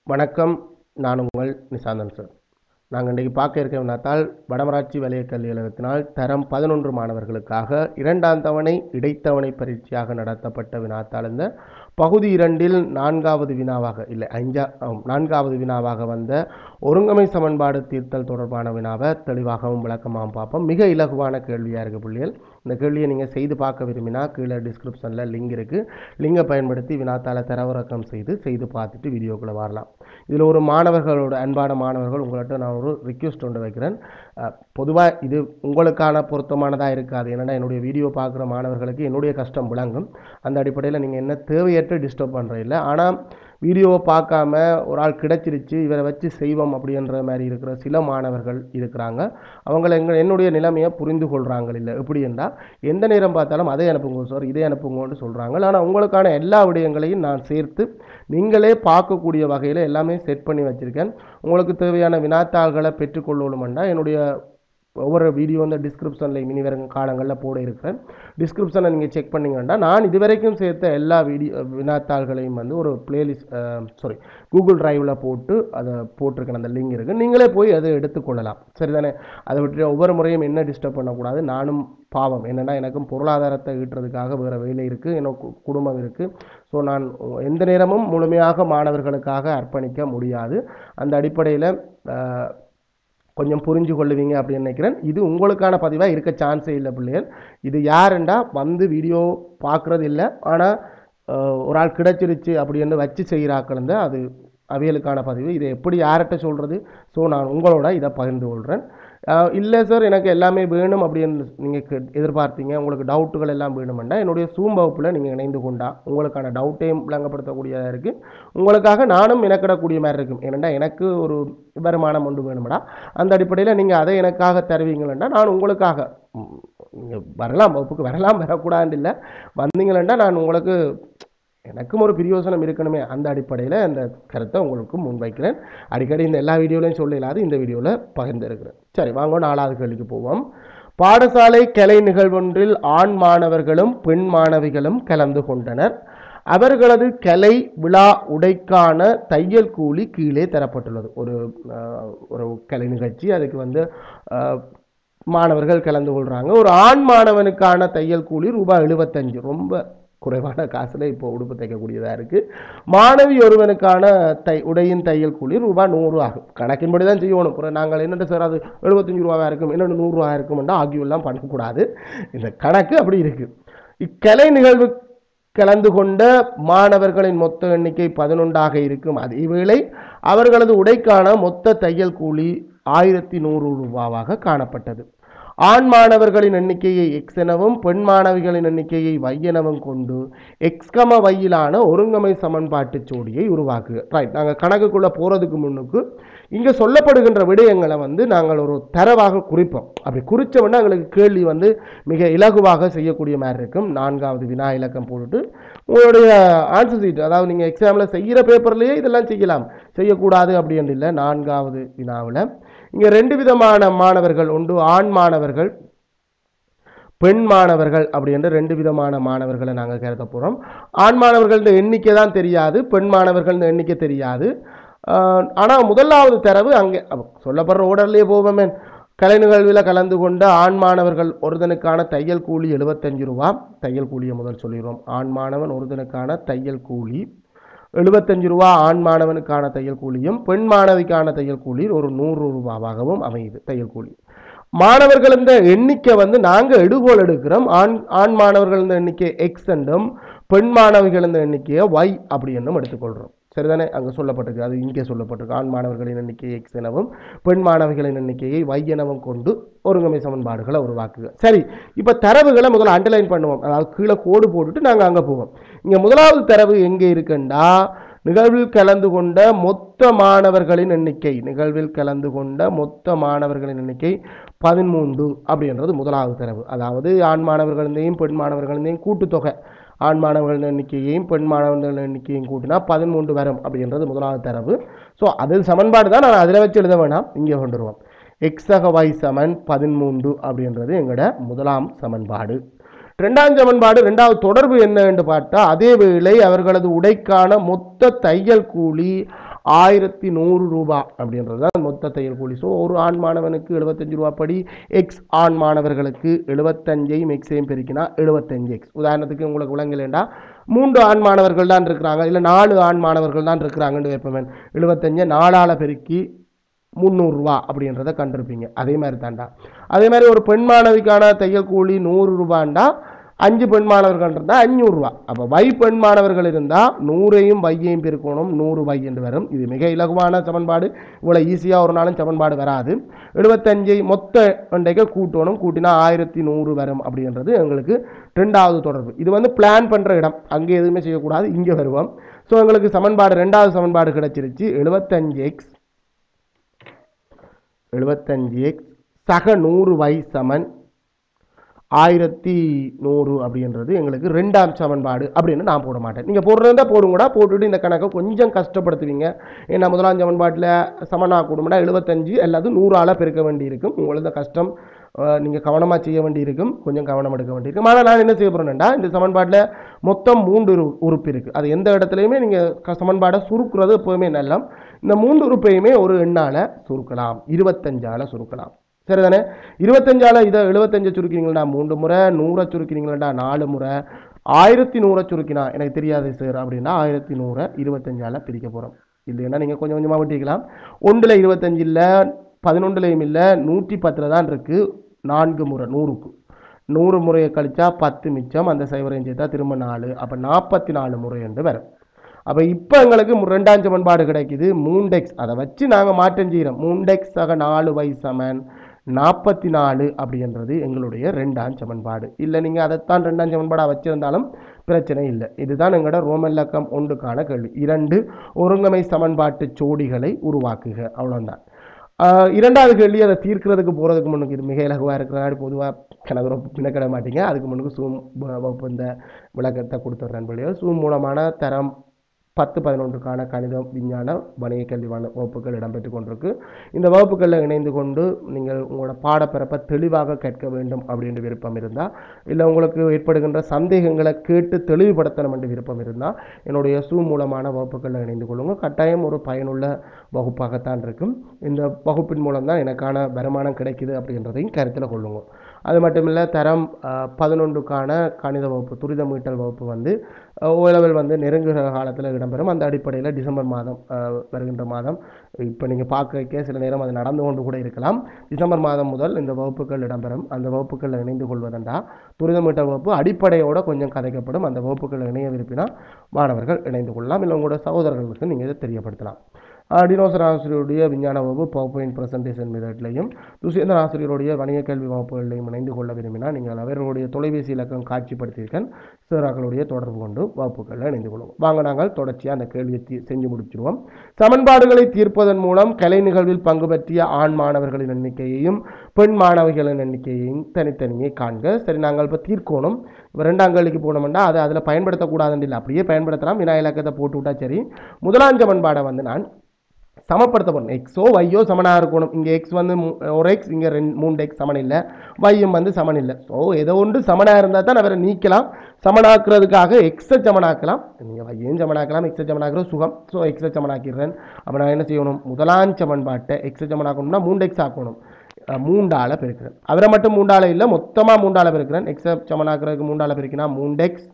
வணக்கம் நான் உங்கள் நிசாந்தன் சார் நாங்கள் இன்றைக்கி பார்க்க இருக்க வினாத்தால் வடமராட்சி வலய கல்வி அலுவலகத்தினால் தரம் பதினொன்று மாணவர்களுக்காக இரண்டாம் தவணை இடைத்தவணை பரீட்சையாக நடத்தப்பட்ட வினாத்தால் இந்த பகுதி இரண்டில் நான்காவது வினாவாக இல்லை அஞ்சா ஆம், நான்காவது வினாவாக வந்த ஒருங்கமை சமன்பாடு தீர்த்தல் தொடர்பான வினாவை தெளிவாகவும் விளக்கமாகவும் பார்ப்போம் மிக இலகுவான கேள்வியாக இருக்குது பிள்ளைகள் இந்த கேள்வியை நீங்கள் செய்து பார்க்க விரும்பினா கீழே டிஸ்கிரிப்ஷனில் லிங்க் இருக்குது லிங்கை பயன்படுத்தி வினாத்தாள தரவிறக்கம் செய்து செய்து பார்த்துட்டு வீடியோக்குள்ளே வரலாம் இதில் ஒரு மாணவர்களோட அன்பான மாணவர்கள் உங்கள்கிட்ட நான் ஒரு ரிக்வெஸ்ட் ஒன்று வைக்கிறேன் பொதுவாக இது உங்களுக்கான பொருத்தமானதாக இருக்காது ஏன்னா என்னுடைய வீடியோ பார்க்குற மாணவர்களுக்கு என்னுடைய கஷ்டம் விளங்கும் அந்த அடிப்படையில் நீங்கள் என்ன தேவையற்ற டிஸ்டர்ப் பண்ணுற இல்லை ஆனால் வீடியோவை பார்க்காம ஒரு ஆள் கிடைச்சிருச்சு இவரை வச்சு செய்வோம் அப்படின்ற மாதிரி இருக்கிற சில மாணவர்கள் இருக்கிறாங்க அவங்கள எங்கள் என்னுடைய நிலைமையை புரிந்து கொள்கிறாங்க இல்லை எப்படி என்றால் எந்த நேரம் பார்த்தாலும் அதை அனுப்புங்க சார் இதை அனுப்புங்கன்னு சொல்கிறாங்க ஆனால் உங்களுக்கான எல்லா விடயங்களையும் நான் சேர்த்து நீங்களே பார்க்கக்கூடிய வகையில் எல்லாமே செட் பண்ணி வச்சுருக்கேன் உங்களுக்கு தேவையான வினாத்தாள்களை பெற்றுக்கொள்ளணுமெண்டா என்னுடைய ஒவ்வொரு வீடியோ வந்து டிஸ்கிரிப்ஷனில் இனி வரும் காலங்களில் போட இருக்கிறேன் டிஸ்கிரிப்ஷனை நீங்கள் செக் பண்ணீங்கன்னா நான் இதுவரைக்கும் சேர்த்த எல்லா வீடியோ வினாத்தாள்களையும் வந்து ஒரு பிளேலிஸ்ட் சாரி கூகுள் டிரைவில் போட்டு அதை போட்டிருக்கேன் அந்த லிங்க் இருக்குது நீங்களே போய் அதை எடுத்துக்கொள்ளலாம் சரிதானே அதை விட்டு ஒவ்வொரு முறையும் என்ன டிஸ்டர்ப் பண்ணக்கூடாது நானும் பாவம் என்னென்னா எனக்கும் பொருளாதாரத்தை ஈட்டுறதுக்காக வேறு வேலை இருக்குது எனக்கு குடும்பம் இருக்குது ஸோ நான் எந்த நேரமும் முழுமையாக மாணவர்களுக்காக அர்ப்பணிக்க முடியாது அந்த அடிப்படையில் கொஞ்சம் புரிஞ்சு கொள்ளுவீங்க அப்படின்னு நினைக்கிறேன் இது உங்களுக்கான பதிவாக இருக்க சான்ஸே இல்லை பிள்ளைகள் இது யாருண்டா வந்து வீடியோ பார்க்குறது இல்லை ஆனால் ஒரு ஆள் கிடைச்சிருச்சு அப்படின்னு வச்சு செய்கிறாக்கள் இருந்தால் அது அவியலுக்கான பதிவு இதை எப்படி யார்கிட்ட சொல்கிறது ஸோ நான் உங்களோட இதை பகிர்ந்து கொள்கிறேன் இல்லை சார் எனக்கு எல்லாமே வேணும் அப்படின்னு நீங்கள் எதிர்பார்த்தீங்க உங்களுக்கு டவுட்டுகள் எல்லாம் வேணுமெண்டா என்னுடைய சூம் வகுப்பில் நீங்கள் இணைந்து கொண்டா உங்களுக்கான டவுட்டையும் விளங்கப்படுத்தக்கூடியதாக இருக்குது உங்களுக்காக நானும் இணக்கிடக்கூடிய மாதிரி இருக்கும் ஏனெண்டா எனக்கு ஒரு வருமானம் ஒன்று வேணுமெடா அந்த அடிப்படையில் நீங்கள் அதை எனக்காக தருவீங்களா நான் உங்களுக்காக நீங்கள் வரலாம் வகுப்புக்கு வரலாம் வரக்கூடாது இல்லை வந்தீங்களா நான் உங்களுக்கு எனக்கும் ஒரு பிரயோசனம் இருக்கணுமே அந்த அடிப்படையில் அந்த கருத்தை உங்களுக்கு முன்வைக்கிறேன் அடிக்கடி இந்த எல்லா வீடியோலையும் சொல்ல இல்லாது இந்த வீடியோவில் பகிர்ந்திருக்கிறேன் சரி வாங்க நாலாவது கேள்விக்கு போவோம் பாடசாலை கலை நிகழ்வொன்றில் ஆண் மாணவர்களும் பெண் மாணவிகளும் கலந்து கொண்டனர் அவர்களது கலை விழா உடைக்கான தையல் கூலி கீழே தரப்பட்டுள்ளது ஒரு அஹ், ஒரு கலை நிகழ்ச்சி அதுக்கு வந்து அஹ், மாணவர்கள் கலந்து கொள்கிறாங்க ஒரு ஆண் மாணவனுக்கான தையல் கூலி ரூபாய் எழுபத்தஞ்சு ரொம்ப குறைவான காசில் இப்போ உடுப்பு தைக்கக்கூடியதாக இருக்குது மாணவி ஒருவனுக்கான தை உடையின் தையல் கூலி ரூபாய் நூறு ஆகும் கணக்கின்படி தான் செய்யணும் அப்புறம் நாங்கள் என்னென்ன சார் அது எழுபத்தஞ்சு ரூபாவாக இருக்கும் என்னென்ன நூறுரூவா இருக்கும்னா ஆகியெல்லாம் பண்ணக்கூடாது இந்த கணக்கு அப்படி இருக்குது இக்கலை நிகழ்வு கலந்து கொண்ட மாணவர்களின் மொத்த எண்ணிக்கை பதினொன்றாக இருக்கும் அதேவேளை அவர்களது உடைக்கான மொத்த தையல் கூலி ஆயிரத்தி நூறு ரூபாவாக காணப்பட்டது ஆண் மாணவர்களின் எண்ணிக்கையை எக்ஸ் எனவும் பெண் மாணவிகளின் எண்ணிக்கையை y எனவும் கொண்டு எக்ஸ்கம வையிலான ஒருங்கமை சமன்பாட்டு ஜோடியை உருவாக்குக ரைட் நாங்கள் கணக்குக்குள்ளே போகிறதுக்கு முன்னுக்கு இங்கே சொல்லப்படுகின்ற விடயங்களை வந்து நாங்கள் ஒரு தரவாக குறிப்போம் அப்படி குறித்தோம்னா எங்களுக்கு கேள்வி வந்து மிக இலகுவாக செய்யக்கூடிய மாதிரி இருக்கும் நான்காவது வினா இலக்கம் போட்டுட்டு உங்களுடைய ஆன்சர் சீட் அதாவது நீங்கள் எக்ஸாமில் செய்கிற பேப்பர்லேயே இதெல்லாம் செய்யலாம் செய்யக்கூடாது அப்படின்னு இல்லை நான்காவது வினாவில் இங்கே ரெண்டு விதமான மாணவர்கள் உண்டு ஆண் மாணவர்கள் பெண் மாணவர்கள் அப்படின்ற ரெண்டு விதமான மாணவர்களை நாங்கள் கருத போகிறோம் ஆண் மாணவர்கள்ன்ற எண்ணிக்கை தான் தெரியாது பெண் மாணவர்கள்ன்ற எண்ணிக்கை தெரியாது ஆனால் முதலாவது தரவு அங்கே அப்ப சொல்லப்படுற ஓர்டர்லேயே போவோமே கலை நிகழ்வில் கலந்து கொண்ட ஆண் மாணவர்கள் ஒருதனுக்கான தையல் கூலி எழுபத்தஞ்சு ரூபா தையல் கூலியை முதல் சொல்லிடுவோம் ஆண் மாணவன் ஒருதனுக்கான தையல் கூலி எழுபத்தஞ்சு ரூபா ஆண் மாணவனுக்கான தையல் கூலியும் பெண் மாணவிக்கான தையல் கூலி ஒரு நூறு ரூபாவாகவும் அமையுது தையல் கூலி மாணவர்கள் இந்த எண்ணிக்கை வந்து நாங்கள் எடுகோல் எடுக்கிறோம் ஆண் ஆண் மாணவர்கள் இந்த எண்ணிக்கை எக்ஸ் என்றும் பெண் மாணவிகள் இந்த எண்ணிக்கையை ஒய் அப்படி என்னும் எடுத்துக்கொள்கிறோம் சரிதானே அங்கே சொல்லப்பட்டிருக்கு அது இங்கே சொல்லப்பட்டிருக்கு ஆண் மாணவர்களின் எண்ணிக்கை எக்ஸ் எனவும் பெண் மாணவிகளின் எண்ணிக்கையை y எனவும் கொண்டு ஒருங்கமை சமன்பாடுகளை உருவாக்குக சரி இப்போ தரவுகளை முதல்ல அண்டர்லைன் பண்ணுவோம் அதாவது கீழே கோடு போட்டுட்டு நாங்கள் அங்கே போவோம் இங்கே முதலாவது தரவு எங்கே இருக்குண்டா நிகழ்வில் கலந்து கொண்ட மொத்த மாணவர்களின் எண்ணிக்கை நிகழ்வில் கலந்து கொண்ட மொத்த மாணவர்களின் எண்ணிக்கை பதிமூன்று அப்படின்றது முதலாவது தரவு அதாவது ஆண் மாணவர்களின் பெண் மாணவர்களின் கூட்டுத்தொகை ஆண் மாணவர்களின் எண்ணிக்கையையும் பெண் மாணவர்களின் எண்ணிக்கையும் கூட்டினா பதிமூன்று வரும் அப்படின்றது முதலாவது தரவு ஸோ அது சமன்பாடு தான் நான் அதில் வச்சு எழுத வேணாம் இங்கே கொண்டு வருவோம் எக்ஸக y சமன் பதிமூன்று அப்படின்றது எங்களோட முதலாம் சமன்பாடு ரெண்டாம் சமன்பாடு ரெண்டாவது தொடர்பு என்ன என்று பார்த்தா அதே வேளை அவர்களது உடைக்கான மொத்த தையல் கூலி ஆயிரத்தி நூறு ரூபா அப்படின்றது தான் மொத்த தையல் கூலி ஸோ ஒரு ஆண் மாணவனுக்கு எழுபத்தஞ்சு ரூபா படி எக்ஸ் ஆண் மாணவர்களுக்கு எழுபத்தஞ்சையும் எக்ஸையும் பெருக்கினா எழுபத்தஞ்சு எக்ஸ் உதாரணத்துக்கு உங்களுக்கு விளங்கலேண்டா மூன்று ஆண் மாணவர்கள் தான் இருக்கிறாங்க இல்லை நாலு ஆண் மாணவர்கள் தான் இருக்கிறாங்கன்னு வைப்பவன் எழுபத்தஞ்சை நாலால் பெருக்கி முந்நூறுரூவா அப்படின்றத கண்டிருப்பீங்க அதே மாதிரி தாண்டா அதே மாதிரி ஒரு பெண் மாணவிக்கான தையல் கூலி நூறு ரூபாண்டா அஞ்சு பெண் மாணவர்கள் இருந்தால் அஞ்சூறுரூவா அப்போ வை பெண் மாணவர்கள் இருந்தால் நூறையும் வையையும் பெருக்கணும் நூறு வை என்று வரும் இது மிக இலகுவான சமன்பாடு இவ்வளோ ஈஸியாக ஒரு நாளும் சமன்பாடு வராது எழுபத்தஞ்சை மொத்த வண்டைக்கு கூட்டணும் கூட்டினா ஆயிரத்தி நூறு வரும் அப்படின்றது எங்களுக்கு ரெண்டாவது தொடர்பு இது வந்து பிளான் பண்ணுற இடம் அங்கே எதுவுமே செய்யக்கூடாது இங்கே வருவோம் ஸோ எங்களுக்கு சமன்பாடு ரெண்டாவது சமன்பாடு கிடைச்சிருச்சு எழுபத்தஞ்சு எக்ஸ் எழுபத்தஞ்சு எக்ஸ் சக நூறு வை சமன் ஆயிரத்தி நூறு அப்படின்றது எங்களுக்கு ரெண்டாம் சமன்பாடு அப்படின்னு நான் போட மாட்டேன் நீங்கள் போடுறதா போடுங்கடா போட்டுட்டு இந்த கணக்கை கொஞ்சம் கஷ்டப்படுத்துவீங்க ஏன்னா முதலாம் சமன்பாட்டில் சமனா கூடும்டா எழுபத்தஞ்சு எல்லாத்தையும் நூறால் பெருக்க வேண்டியிருக்கும் உங்களுக்கு கஷ்டம் நீங்கள் கவனமாக செய்ய வேண்டியிருக்கும் கொஞ்சம் கவனம் எடுக்க வேண்டியிருக்கும் ஆனால் நான் என்ன செய்ய போகிறேன்டா இந்த சமன்பாட்டில் மொத்தம் மூன்று உரு உறுப்பு இருக்குது அது எந்த இடத்துலையுமே நீங்கள் சமன்பாடை சுருக்குறது எப்போவுமே நல்லம் இந்த மூன்று உறுப்பையுமே ஒரு எண்ணால் சுருக்கலாம் இருபத்தஞ்சால் சுருக்கலாம் சரிதானே இருபத்தஞ்சால இதை எழுபத்தஞ்சை சுருக்கிறீங்களா மூன்று முறை நூறை சுருக்கிறீங்களா நாலு முறை ஆயிரத்தி நூறை சுருக்கினா எனக்கு தெரியாது சார் அப்படின்னா ஆயிரத்தி நூறை இருபத்தஞ்சால பிரிக்க போகிறோம் இல்லைன்னா நீங்கள் கொஞ்சம் கொஞ்சமாக விட்டிக்கலாம் ஒன்றில் இருபத்தஞ்சு இல்லை பதினொன்றுலையும் இல்லை நூற்றி பத்தில் தான் இருக்குது நான்கு முறை நூறுக்கு நூறு முறையை கழிச்சா பத்து மிச்சம் அந்த சைவரையும் சேர்த்தா திரும்ப நாலு அப்போ நாற்பத்தி நாலு முறை என்று வரும் அப்போ இப்போ எங்களுக்கு மு- ரெண்டாம் சமன்பாடு கிடைக்குது மூண்டெக்ஸ் அதை வச்சு நாங்கள் மாற்றம் செய்கிறோம் மூண்டெக்ஸ் ஆக நாலு வை சமன் நாற்பத்தி நாலு அப்படின்றது எங்களுடைய ரெண்டாம் சமன்பாடு இல்லை நீங்கள் அதைத்தான் ரெண்டாம் சமன்பாடாக வச்சிருந்தாலும் பிரச்சனை இல்லை இதுதான் எங்களோட ரோமன் இலக்கம் ஒன்றுக்கான கேள்வி இரண்டு ஒருங்கமை சமன்பாட்டு ஜோடிகளை உருவாக்குக அவ்வளோதான் ஆஹ் இரண்டாவது கேள்வி அதை தீர்க்கிறதுக்கு போகிறதுக்கு முன்னுக்கு இது மிக இலகுவாக இருக்கிறனால பொதுவாக கணக்கு ரொம்ப பின்னக்கிட மாட்டீங்க அதுக்கு முன்னுக்கு சூம் வ- வகுப்பு இந்த விளக்கத்தை கொடுத்துட்றேன் பிள்ளைகள் சூம் மூலமான தரம் பத்து பதினொன்றுக்கான கணிதம் விஞ்ஞான வணிக கல்வியான வகுப்புகள் இடம்பெற்று கொண்டிருக்கு இந்த வகுப்புகளில் இணைந்து கொண்டு நீங்கள் உங்களோட பாடப்பிறப்பை தெளிவாக கேட்க வேண்டும் அப்படின்ற விருப்பம் இருந்தால் இல்லை உங்களுக்கு ஏற்படுகின்ற சந்தேகங்களை கேட்டு தெளிவுபடுத்தணும் என்று விருப்பம் இருந்தால் என்னுடைய சூ மூலமான வகுப்புகளில் இணைந்து கொள்ளுங்க கட்டாயம் ஒரு பயனுள்ள வகுப்பாகத்தான் இருக்கும் இந்த வகுப்பின் மூலம் தான் எனக்கான வருமானம் கிடைக்குது அப்படின்றதையும் கருத்தில் கொள்ளுங்க அது மட்டும் இல்லை தரம் பதினொன்றுக்கான கணித வகுப்பு துரித மீட்டல் வகுப்பு வந்து ஓலவல் வந்து நெருங்குகிற காலத்தில் இடம்பெறும் அந்த அடிப்படையில் டிசம்பர் மாதம் அஹ், வருகின்ற மாதம் இப்போ நீங்கள் பார்க்க சில நேரம் அது நடந்து கொண்டு கூட இருக்கலாம் டிசம்பர் மாதம் முதல் இந்த வகுப்புகள் இடம்பெறும் அந்த வகுப்புகளில் இணைந்து கொள்வதென்றா துரித மீட்டல் வகுப்பு அடிப்படையோட கொஞ்சம் கதைக்கப்படும் அந்த வகுப்புகளில் இணைய விரும்பினா மாணவர்கள் இணைந்து கொள்ளலாம் இல்லை உங்களோட சகோதரர்களுக்கு நீங்கள் இதை தெரியப்படுத்தலாம் டினோசர் ஆசிரியருடைய விஞ்ஞான வகுப்பு பவர் பாயிண்ட் ப்ரெசன்டேஷன் மெத்தட்லையும் துஷேந்தர் ஆசிரியருடைய வணிக கல்வி வகுப்புகளையும் இணைந்து கொள்ள விரும்பினால் நீங்கள் அவர்களுடைய தொலைபேசி இலக்கம் காட்சிப்படுத்தியிருக்கேன் சிறாக்களுடைய தொடர்பு கொண்டு வகுப்புகளில் இணைந்து கொள்வோம் வாங்க நாங்கள் தொடர்ச்சியாக அந்த கேள்வியை தீ- செஞ்சு முடிச்சிருவோம் சமன்பாடுகளை தீர்ப்பதன் மூலம் கலை நிகழ்வில் பங்கு பற்றிய ஆண் மாணவர்களின் எண்ணிக்கையையும் பெண் மாணவிகளின் எண்ணிக்கையையும் தனித்தனியே காண்க சரி நாங்கள் இப்போ தீர்க்கணும் இப்போ ரெண்டாம் கேள்விக்கு போனோம்னா அதை அதில் பயன்படுத்தக்கூடாதுன்னு இல்லை அப்படியே பயன்படுத்தலாம் வினா இலக்கத்தை போட்டு விட்டா சரி முதலாம் சமன்பாடை வந்து நான் சமப்படுத்த போகணும் எக்ஸோ வையோ சமனாக இருக்கணும் இங்கே எக்ஸ் வந்து மூ- ஒரு எக்ஸ் இங்கே ரெண்டு மூணு எக்ஸ் சமன் இல்லை வையும் வந்து சமன் இல்லை ஸோ ஏதோ ஒன்று சமனாக இருந்தால் தான் அவரை நீக்கலாம் சமனாக்குறதுக்காக எக்ஸை சமனாக்கலாம் நீங்கள் வையும் சமனாக்கலாம் எக்ஸை சமனாக்குறது சுகம் ஸோ எக்ஸை சமனாக்கிடுறேன் அப்போ நான் என்ன செய்யணும் முதலாம் சமன்பாட்டை எக்ஸை சமனாக்கணும்னா மூணு எக்ஸ் ஆக்கணும் அஹ் மூண்டால பெருக்கிறேன் அவரை மட்டும் மூண்டால இல்லை மொத்தமாக மூண்டால பெருக்கிறேன் எக்ஸை சமனாக்குறதுக்கு மூண்டால பெருக்கினா மூண்டெக்ஸ்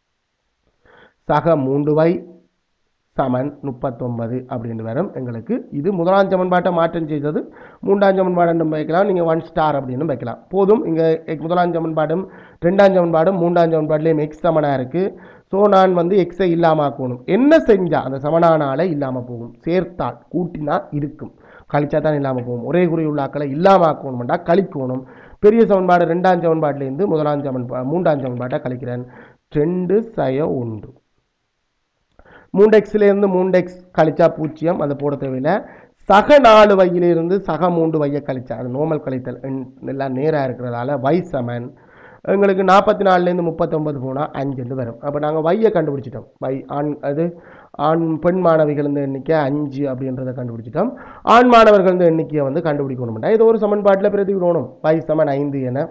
சக மூன்று வை சமன் முப்பத்தொன்பது அப்படின்னு வரும் எங்களுக்கு இது முதலாம் சமன்பாட்டை மாற்றம் செய்தது மூன்றாம் சமன்பாடு வைக்கலாம் நீங்கள் ஒன் ஸ்டார் அப்படின்னு வைக்கலாம் போதும் இங்கே முதலாம் சமன்பாடும் ரெண்டாம் சமன்பாடும் மூன்றாம் சமன்பாடுலேயும் எக்ஸ் சமனாக இருக்குது ஸோ நான் வந்து எக்ஸை இல்லாமல் ஆக்கணும் என்ன செஞ்சால் அந்த சமனானால இல்லாமல் போகும் சேர்த்தால் கூட்டினா இருக்கும் கழிச்சா தான் இல்லாமல் போகும் ஒரே குறி உள்ள ஆக்களை இல்லாமல் ஆக்கணும்டா கழிக்கணும் பெரிய சமன்பாடு ரெண்டாம் சமன்பாட்டிலேருந்து முதலாம் சமன்பா மூன்றாம் சமன்பாட்டை கழிக்கிறேன் ரெண்டு சய ஒன்று மூண்டெக்ஸ்லேருந்து மூண்டெக்ஸ் கழிச்சா பூஜ்ஜியம் அதை போட தேவையில்லை சக நாலு வையிலிருந்து சக மூன்று வையை கழிச்சா அது நோமல் கழித்தல் எண் எல்லாம் நேராக இருக்கிறதால வை சமன் எங்களுக்கு நாற்பத்தி நாலுலேருந்து முப்பத்தொம்பது போனால் அஞ்சுன்னு வரும் அப்போ நாங்கள் வையை கண்டுபிடிச்சிட்டோம் வை ஆண் அது ஆண் பெண் மாணவிகள் இந்த எண்ணிக்கை அஞ்சு அப்படின்றத கண்டுபிடிச்சிட்டோம் ஆண் மாணவர்கள் இந்த எண்ணிக்கையை வந்து கண்டுபிடிக்கணும்டா இது ஒரு சமன்பாட்டில் பிரதிவிடணும் வை சமன் ஐந்து என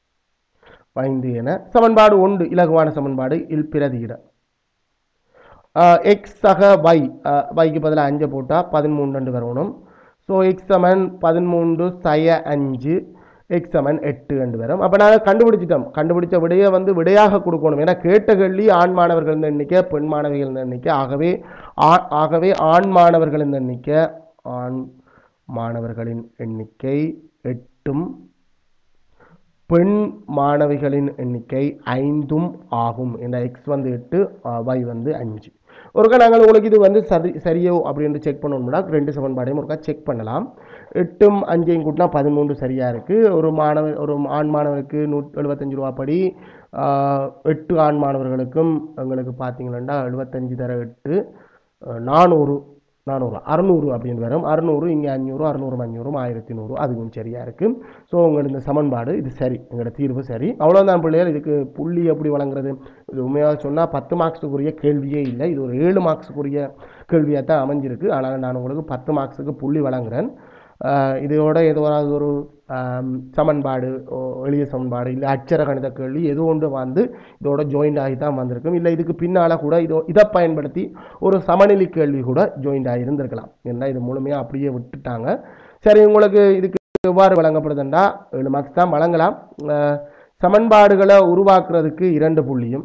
ஐந்து என சமன்பாடு ஒன்று இலகுவான சமன்பாடு இல் பிரதியிட எக்ஸ் சக y வைக்கு பதிலாக அஞ்சை போட்டால் பதிமூணு ரெண்டு வரணும் ஸோ எக்ஸ் சமன் பதிமூன்று சய அஞ்சு எக்ஸ் சமன் எட்டு ரெண்டு வரும் அப்போ நாங்கள் கண்டுபிடிச்சிட்டோம் கண்டுபிடிச்ச விடையை வந்து விடையாக கொடுக்கணும் ஏன்னா கேட்ட கேள்வி ஆண் மாணவர்கள் எண்ணிக்கை பெண் மாணவிகள் எண்ணிக்கை ஆகவே ஆ- ஆகவே ஆண் மாணவர்களின் எண்ணிக்கை ஆண் மாணவர்களின் எண்ணிக்கை எட்டும் பெண் மாணவிகளின் எண்ணிக்கை ஐந்தும் ஆகும் இந்த எக்ஸ் வந்து எட்டு y வந்து அஞ்சு ஒருக்கா நாங்கள் உங்களுக்கு இது வந்து சரி சரியோ அப்படின்னு செக் பண்ணணும்னா ரெண்டு சமன்பாடையும் ஒருக்கா செக் பண்ணலாம் எட்டும் அஞ்சையும் கூட்டினா பதிமூன்று சரியாக இருக்குது ஒரு மாணவர் ஒரு ஆண் மாணவருக்கு நூ எழுபத்தஞ்சு ரூபா படி ஆஹ், எட்டு ஆண் மாணவர்களுக்கும் எங்களுக்கு பார்த்தீங்கன்னா எழுபத்தஞ்சு தர எட்டு அஹ், நானூறு நானூறு அறநூறு அப்படின்னு வரும் அறநூறு இங்கே அஞ்சூறு அறநூறு அஞ்சூறு ஆயிரத்தி நூறு அதுவும் சரியாக இருக்குது ஸோ உங்களுக்கு இந்த சமன்பாடு இது சரி எங்களோட தீர்வு சரி அவ்வளோதான் பிள்ளைகள் இதுக்கு புள்ளி எப்படி வழங்குறது இது உண்மையாக சொன்னால் பத்து மார்க்ஸுக்குரிய கேள்வியே இல்லை இது ஒரு ஏழு மார்க்ஸுக்குரிய கேள்வியாக தான் அமைஞ்சிருக்கு ஆனால் நான் உங்களுக்கு பத்து மார்க்ஸுக்கு புள்ளி வழங்குறேன் ஆஹ் இதோட ஏதாவது ஒரு ஆம், சமன்பாடு ஓ, எளிய சமன்பாடு இல்லை அச்சர கணித கேள்வி எது ஒன்று வந்து இதோட ஜாயிண்ட் ஆகி தான் வந்திருக்கும் இல்லை இதுக்கு பின்னால் கூட இதோ இதை பயன்படுத்தி ஒரு சமநிலை கேள்வி கூட ஜாயிண்ட் ஆகி இருந்திருக்கலாம் ஏன்னா இது முழுமையாக அப்படியே விட்டுட்டாங்க சரி உங்களுக்கு இதுக்கு எவ்வாறு வழங்கப்படுதுண்டா ஏழு மார்க்ஸ் தான் வழங்கலாம் ஆஹ், சமன்பாடுகளை உருவாக்குறதுக்கு இரண்டு புள்ளியும்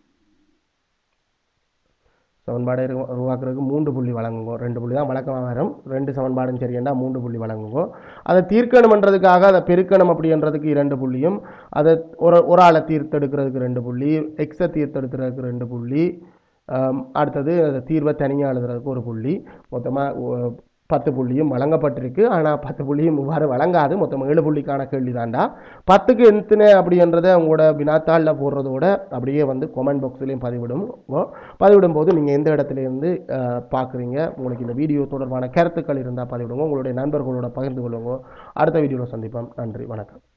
சமன்பாடு இரு- உருவாக்குறதுக்கு மூன்று புள்ளி வழங்குங்க ரெண்டு புள்ளி தான் வழக்கமாக வரும் ரெண்டு சமன்பாடும் சரியண்டா மூன்று புள்ளி வழங்குங்க அதை தீர்க்கணுமன்றதுக்காக அதை பெருக்கணும் அப்படின்றதுக்கு இரண்டு புள்ளியும் அதை ஒரு ஒரு ஆளை தீர்த்தெடுக்கிறதுக்கு ரெண்டு புள்ளி எக்ஸை தீர்த்தெடுக்கிறதுக்கு ரெண்டு புள்ளி ஆம், அடுத்தது அதை தீர்வை தனியாக எழுதுறதுக்கு ஒரு புள்ளி மொத்தமாக பத்து புள்ளியும் வழங்கப்பட்டிருக்கு ஆனால் பத்து புள்ளியும் இவ்வாறு வழங்காது மொத்தம் ஏழு புள்ளிக்கான கேள்வி தாண்டா பத்துக்கு எத்தனை அப்படின்றத உங்களோட வினாத்தாளில் போடுறதோட அப்படியே வந்து கொமெண்ட் பாக்ஸ்லேயும் பதிவிடும் பதிவிடும் போது நீங்கள் எந்த இடத்துல இருந்து அஹ், பார்க்குறீங்க உங்களுக்கு இந்த வீடியோ தொடர்பான கருத்துக்கள் இருந்தால் பதிவிடுங்க உங்களுடைய நண்பர்களோட பகிர்ந்து கொள்ளுங்க அடுத்த வீடியோவில் சந்திப்போம் நன்றி வணக்கம்